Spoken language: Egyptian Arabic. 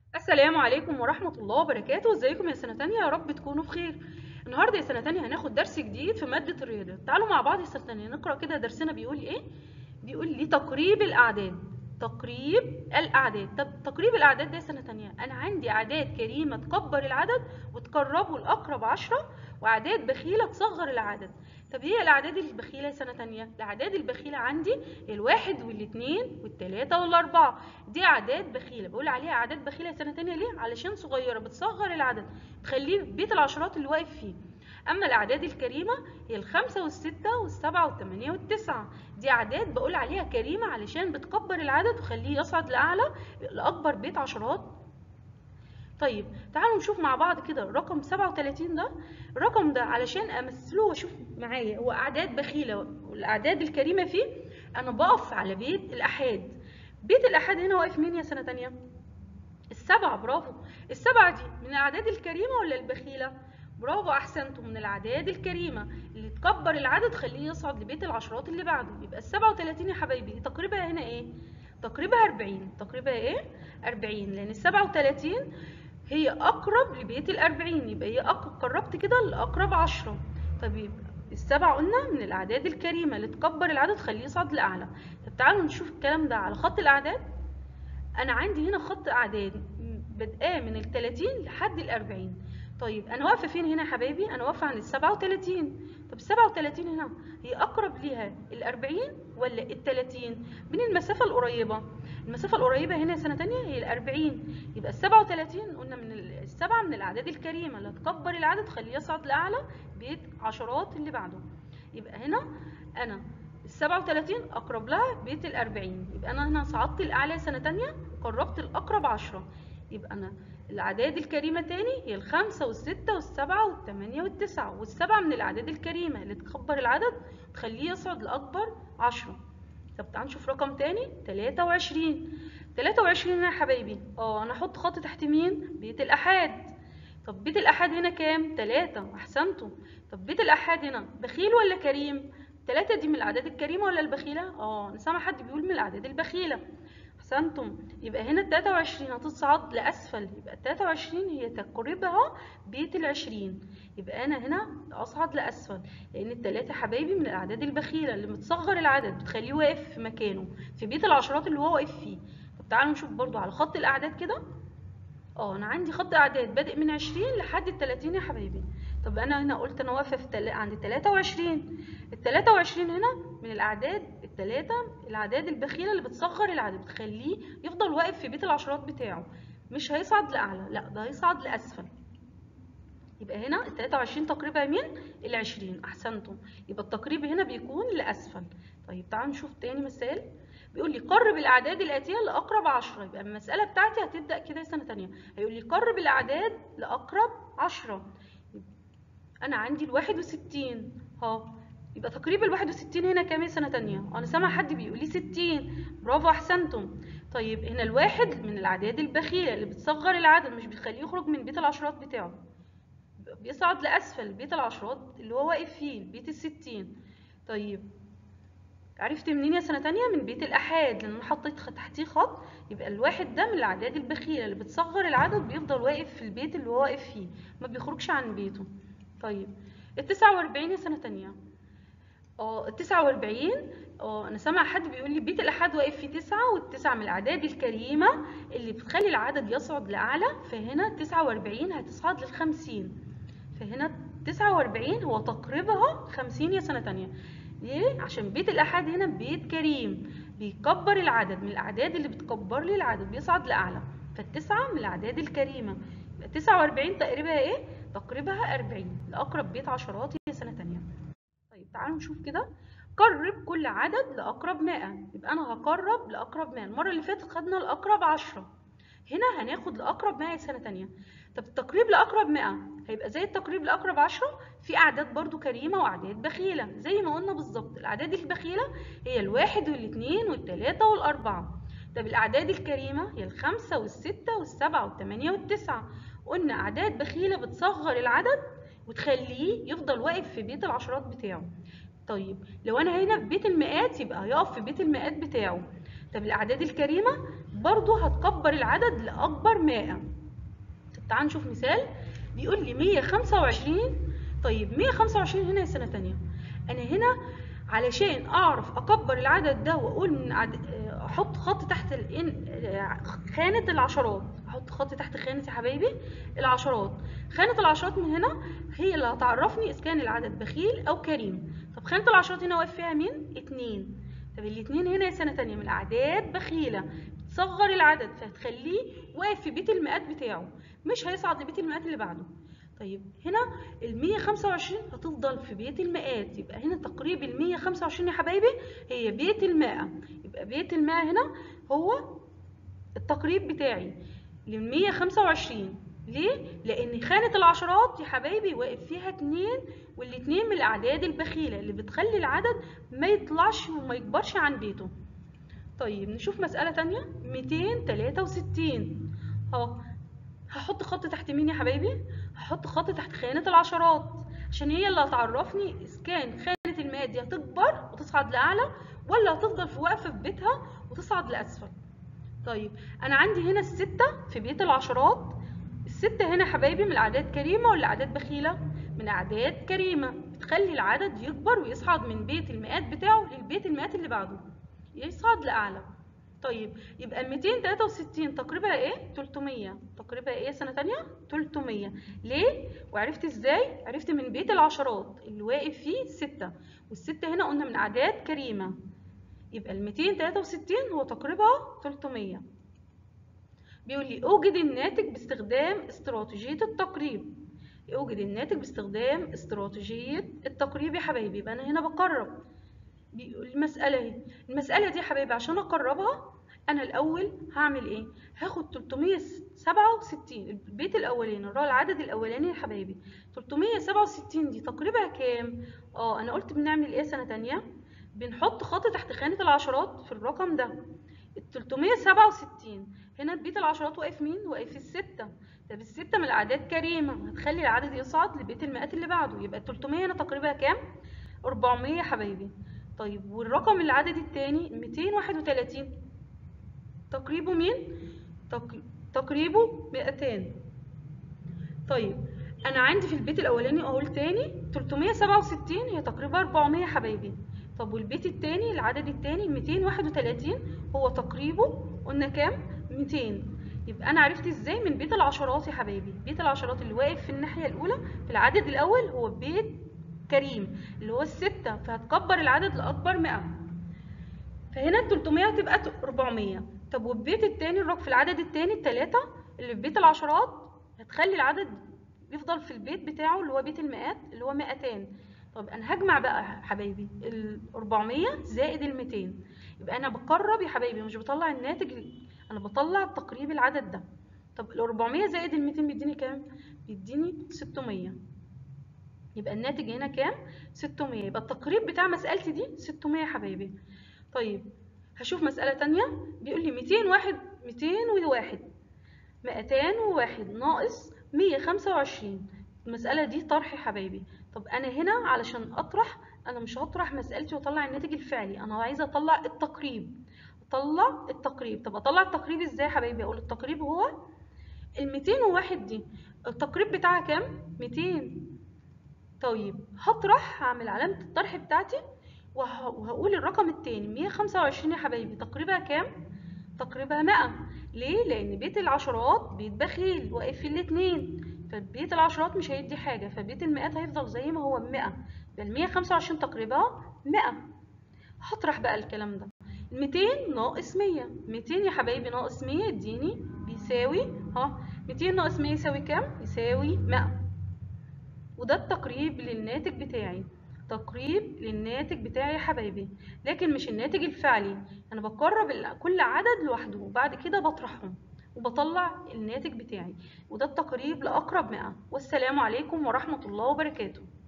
السلام عليكم ورحمة الله وبركاته ازيكم يا سنة تانية يا رب تكونوا بخير النهاردة يا سنة تانية هناخد درس جديد في مادة الرياضة تعالوا مع بعض يا سنة تانية نقرأ كده درسنا بيقول ايه بيقول لي تقريب الأعداد تقريب الأعداد طب تقريب الأعداد ده يا سنة تانية أنا عندي أعداد كريمة تكبر العدد وتقربه لأقرب عشرة وأعداد بخيلة تصغر العدد طب هي الأعداد البخيلة يا سنة تانية الأعداد البخيلة عندي الواحد والاثنين والتلاتة والأربعة دي أعداد بخيلة بقول عليها أعداد بخيلة يا سنة تانية ليه؟ علشان صغيرة بتصغر العدد تخليه بيت العشرات اللي واقف فيه أما الأعداد الكريمة هي الخمسة والستة والسبعة والثمانية والتسعة دي أعداد بقول عليها كريمة علشان بتكبر العدد وخليه يصعد لأعلى لأكبر بيت عشرات طيب تعالوا نشوف مع بعض كده الرقم 37 ده الرقم ده علشان امثله واشوف معايا هو اعداد بخيله والاعداد الكريمه فيه انا بقف على بيت الاحاد بيت الاحاد هنا واقف مين يا سنه تانية السبعه برافو السبعه دي من الاعداد الكريمه ولا البخيله برافو احسنتم من الاعداد الكريمه اللي تكبر العدد خليه يصعد لبيت العشرات اللي بعده يبقى ال 37 يا حبايبي تقريبها هنا ايه تقريبها 40 تقريبها ايه 40 لان ال 37 هي أقرب لبيت الأربعين يبقى هي قربت كده لأقرب عشرة طب يبقى السبعة قلنا من الأعداد الكريمة اللي تكبر العدد خليه يصعد لأعلى طب تعالوا نشوف الكلام ده على خط الأعداد أنا عندي هنا خط أعداد بادئة من التلاتين لحد الأربعين طيب أنا واقفة فين هنا يا حبايبي؟ أنا واقفة عند السبعة وتلاتين طب السبعة وتلاتين هنا هي أقرب ليها الأربعين ولا التلاتين؟ من المسافة القريبة المسافة القريبة هنا سنة تانية هي الأربعين يبقى السبعة وتلاتين قلنا من السبعة من الأعداد الكريمة اللي تكبر العدد خليه يصعد لأعلى بيت عشرات اللي بعده يبقى هنا أنا السبعة وتلاتين أقرب لها بيت الأربعين يبقى أنا هنا صعدت الأعلى سنة تانية قربت الأقرب عشرة يبقى أنا الأعداد الكريمة تاني هي الخمسة والستة والسبعة والثمانية والتسعة والسبعة من الأعداد الكريمة اللي تكبر العدد تخليه يصعد لأكبر عشرة طب تعالوا نشوف رقم تاني 23 23 هنا يا حبايبي اه انا احط خط تحت مين بيت الاحاد طب بيت الاحاد هنا كام 3 احسنتوا طب بيت الاحاد هنا بخيل ولا كريم 3 دي من الاعداد الكريمه ولا البخيله اه انا سامع حد بيقول من الاعداد البخيله احسنتم يبقى هنا ال 23 هتصعد لاسفل يبقى ال 23 هي تقربها بيت ال 20 يبقى انا هنا اصعد لاسفل لان التلاتة حبايبي من الاعداد البخيله اللي بتصغر العدد بتخليه واقف في مكانه في بيت العشرات اللي هو واقف فيه طب تعالوا نشوف برضو على خط الاعداد كده اه انا عندي خط اعداد بادئ من 20 لحد ال 30 يا حبايبي طب انا هنا قلت انا واقفه في تل... عند 23 ال 23 هنا من الاعداد الثلاثه الاعداد البخيله اللي بتصغر العدد بتخليه يفضل واقف في بيت العشرات بتاعه مش هيصعد لاعلى لا ده هيصعد لاسفل يبقى هنا ال 23 تقريبا مين ال 20 احسنتم يبقى التقريب هنا بيكون لاسفل طيب تعالوا نشوف تاني مثال بيقول لي قرب الاعداد الاتيه لاقرب 10 يبقى المساله بتاعتي هتبدا كده سنه ثانيه هيقول لي قرب الاعداد لاقرب 10 انا عندي ال 61 ها يبقى تقريب ال 61 هنا كام سنه ثانيه انا سامع حد بيقول لي 60 برافو احسنتم طيب هنا الواحد من الاعداد البخيله اللي بتصغر العدد مش بتخليه يخرج من بيت العشرات بتاعه بيصعد لأسفل بيت العشرات اللي هو واقف فيه بيت الستين طيب عرفت منين يا سنة تانية من بيت الأحاد لأن أنا حطيت تحتيه خط يبقى الواحد ده من الأعداد البخيلة اللي بتصغر العدد بيفضل واقف في البيت اللي هو واقف فيه ما بيخرجش عن بيته طيب التسعة وأربعين يا سنة تانية اه التسعة وأربعين اه أنا سامع حد بيقول لي بيت الأحد واقف فيه تسعة والتسعة من الأعداد الكريمة اللي بتخلي العدد يصعد لأعلى فهنا تسعة وأربعين هتصعد للخمسين فهنا 49 هو تقريبها 50 يا سنة تانية ليه؟ عشان بيت الأحد هنا بيت كريم بيكبر العدد من الأعداد اللي بتكبر لي العدد بيصعد لأعلى فالتسعة من الأعداد الكريمة يبقى 49 تقريبها إيه؟ تقريبها 40 لأقرب بيت عشرات يا سنة تانية طيب تعالوا نشوف كده قرب كل عدد لأقرب 100 يبقى أنا هقرب لأقرب 100 المرة اللي فاتت خدنا لأقرب 10 هنا هناخد لأقرب 100 سنة تانية طب التقريب لأقرب 100 هيبقى زي التقريب لأقرب 10 في أعداد برضو كريمة وأعداد بخيلة زي ما قلنا بالظبط الأعداد البخيلة هي الواحد والاثنين والتلاتة والأربعة طب الأعداد الكريمة هي الخمسة والستة والسبعة والثمانية والتسعة قلنا أعداد بخيلة بتصغر العدد وتخليه يفضل واقف في بيت العشرات بتاعه طيب لو أنا هنا في بيت المئات يبقى هيقف في بيت المئات بتاعه طب الأعداد الكريمة برضو هتكبر العدد لاكبر 100 طب تعال نشوف مثال بيقول لي 125 طيب 125 هنا يا سنه تانية انا هنا علشان اعرف اكبر العدد ده واقول من عد... احط خط تحت الإن... خانه العشرات احط خط تحت خانه يا حبايبي العشرات خانه العشرات من هنا هي اللي هتعرفني اذا كان العدد بخيل او كريم طب خانه العشرات هنا واقف فيها مين اتنين طب الاتنين هنا يا سنه تانية من الاعداد بخيله بتصغر العدد فهتخليه واقف في بيت المئات بتاعه مش هيصعد لبيت المئات اللي بعده طيب هنا ال 125 هتفضل في بيت المئات يبقى هنا تقريب ال 125 يا حبايبي هي بيت المائة يبقى بيت المائة هنا هو التقريب بتاعي لل 125 ليه؟ لأن خانة العشرات يا حبايبي واقف فيها اتنين والاتنين من الأعداد البخيلة اللي بتخلي العدد ما يطلعش وما يكبرش عن بيته. طيب نشوف مسألة تانية 263 اهو هحط خط تحت مين يا حبايبي؟ هحط خط تحت خانة العشرات عشان هي اللي هتعرفني إذا كان خانة المئات دي هتكبر وتصعد لأعلى ولا هتفضل في واقفة في بيتها وتصعد لأسفل. طيب أنا عندي هنا الستة في بيت العشرات الستة هنا حبايبي من أعداد كريمة ولا أعداد بخيلة؟ من أعداد كريمة بتخلي العدد يكبر ويصعد من بيت المئات بتاعه للبيت المئات اللي بعده يصعد لأعلى طيب يبقى ال 263 تقريبها ايه؟ 300 تقريبها ايه سنة تانية؟ 300 ليه؟ وعرفت ازاي؟ عرفت من بيت العشرات اللي واقف فيه ستة والستة هنا قلنا من أعداد كريمة يبقى ال 263 هو تقريبها 300 بيقول لي اوجد الناتج باستخدام استراتيجية التقريب اوجد الناتج باستخدام استراتيجية التقريب يا حبايبي يبقى انا هنا بقرب المسألة اهي المسألة دي يا حبايبي عشان اقربها انا الاول هعمل ايه هاخد 367 البيت الاولاني اللي هو العدد الاولاني يا حبايبي 367 دي تقريبها كام اه انا قلت بنعمل ايه سنة تانية بنحط خط تحت خانة العشرات في الرقم ده ال 367 هنا بيت العشرات واقف مين؟ واقف الستة طب الستة من الأعداد كريمة هتخلي العدد يصعد لبيت المئات اللي بعده يبقى ال 300 هنا تقريبا كام؟ 400 يا حبايبي طيب والرقم العدد التاني 231 تقريبه مين؟ تق... تقريبه 200 طيب أنا عندي في البيت الأولاني أقول تاني 367 هي تقريبا 400 يا حبايبي طب والبيت التاني العدد التاني 231 هو تقريبه قلنا كام 200 يبقى انا عرفت ازاي من بيت العشرات يا حبايبي بيت العشرات اللي واقف في الناحيه الاولى في العدد الاول هو بيت كريم اللي هو الستة فهتكبر العدد لاكبر 100 فهنا ال 300 هتبقى 400 طب والبيت التاني الرقم في العدد التاني التلاتة اللي في بيت العشرات هتخلي العدد يفضل في البيت بتاعه اللي هو بيت المئات اللي هو 200 طب انا هجمع بقى حبايبي ال 400 زائد ال 200 يبقى انا بقرب يا حبايبي مش بطلع الناتج انا بطلع تقريب العدد ده طب ال 400 زائد ال 200 بيديني كام بيديني 600 يبقى الناتج هنا كام 600 يبقى التقريب بتاع مسألتي دي 600 يا حبايبي طيب هشوف مسألة تانية بيقول لي 201 201 201 ناقص 125 المسألة دي طرح يا حبايبي طب أنا هنا علشان أطرح أنا مش هطرح مسألتي وأطلع الناتج الفعلي أنا عايزة أطلع التقريب أطلع التقريب طب أطلع التقريب إزاي يا حبايبي أقول التقريب هو ال 201 دي التقريب بتاعها كام 200 طيب هطرح هعمل علامة الطرح بتاعتي وهقول الرقم التاني 125 يا حبايبي تقريبها كام تقريبها 100 ليه لأن بيت العشرات بيت بخيل واقف في الاتنين فبيت العشرات مش هيدي حاجة فبيت المئات هيفضل زي ما هو 100 يبقى 125 تقريبا 100 هطرح بقى الكلام ده 200 ناقص 100 200 يا حبايبي ناقص 100 يديني بيساوي ها 200 ناقص 100 يساوي كام؟ يساوي 100 وده التقريب للناتج بتاعي تقريب للناتج بتاعي يا حبايبي لكن مش الناتج الفعلي انا بقرب كل عدد لوحده وبعد كده بطرحهم وبطلع الناتج بتاعي وده التقريب لأقرب مئة والسلام عليكم ورحمة الله وبركاته